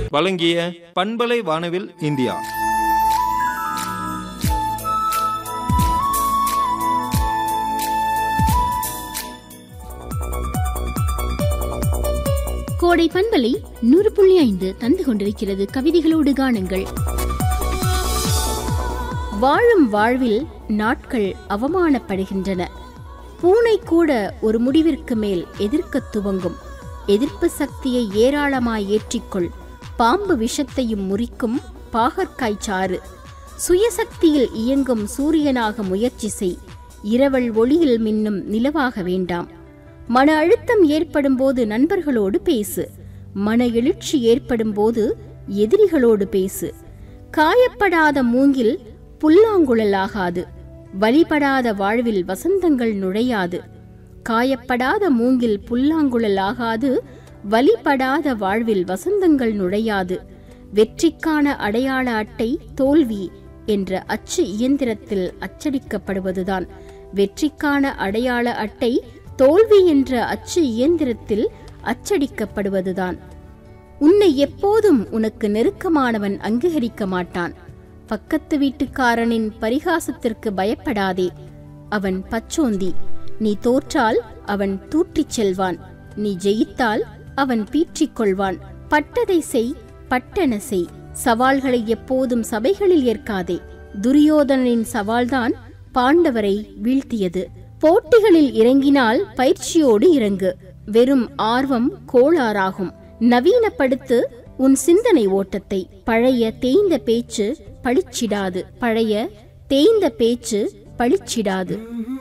வழங்கிய பண்பலை வானவில் இந்தியா கோடை பண்பலை நூறு புள்ளி ஐந்து தந்து கொண்டிருக்கிறது கவிதைகளோடு காணுங்கள் வாழும் வாழ்வில் நாட்கள் அவமானப்படுகின்றன பூனை கூட ஒரு முடிவிற்கு மேல் எதிர்க்கத் துவங்கும் எதிர்ப்பு சக்தியை ஏராளமாய் ஏற்றிக்கொள் பாம்பு விஷத்தையும் முறிக்கும் பாகற்காய் சாறு சுயசக்தியில் இயங்கும் சூரியனாக முயற்சி செய் இரவல் ஒளியில் மின்னும் நிலவாக வேண்டாம் மன அழுத்தம் ஏற்படும் போது நண்பர்களோடு பேசு மன எழுச்சி ஏற்படும் போது எதிரிகளோடு பேசு காயப்படாத மூங்கில் புல்லாங்குழலாகாது வழிபடாத வாழ்வில் வசந்தங்கள் நுழையாது காயப்படாத மூங்கில் புல்லாங்குழல் ஆகாது வழிபடாத வாழ்வில் வசந்தங்கள் நுழையாது வெற்றிக்கான அடையாள அட்டை தோல்வி என்ற அச்சு இயந்திரத்தில் அச்சடிக்கப்படுவதுதான் வெற்றிக்கான அடையாள அட்டை தோல்வி என்ற அச்சு இயந்திரத்தில் அச்சடிக்கப்படுவதுதான் உன்னை எப்போதும் உனக்கு நெருக்கமானவன் அங்கீகரிக்க மாட்டான் பக்கத்து வீட்டுக்காரனின் பரிகாசத்திற்கு பயப்படாதே அவன் பச்சோந்தி நீ தோற்றால் அவன் தூற்றிச் செல்வான் நீ ஜெயித்தால் அவன் பீற்றிக் கொள்வான் பட்டதை செய் பட்டன செய் சவால்களை எப்போதும் சபைகளில் ஏற்காதே துரியோதனனின் சவால்தான் பாண்டவரை வீழ்த்தியது போட்டிகளில் இறங்கினால் பயிற்சியோடு இறங்கு வெறும் ஆர்வம் கோளாறாகும் நவீனப்படுத்து உன் சிந்தனை ஓட்டத்தை பழைய தேய்ந்த பேச்சு பளிச்சிடாது பழைய தேய்ந்த பேச்சு பளிச்சிடாது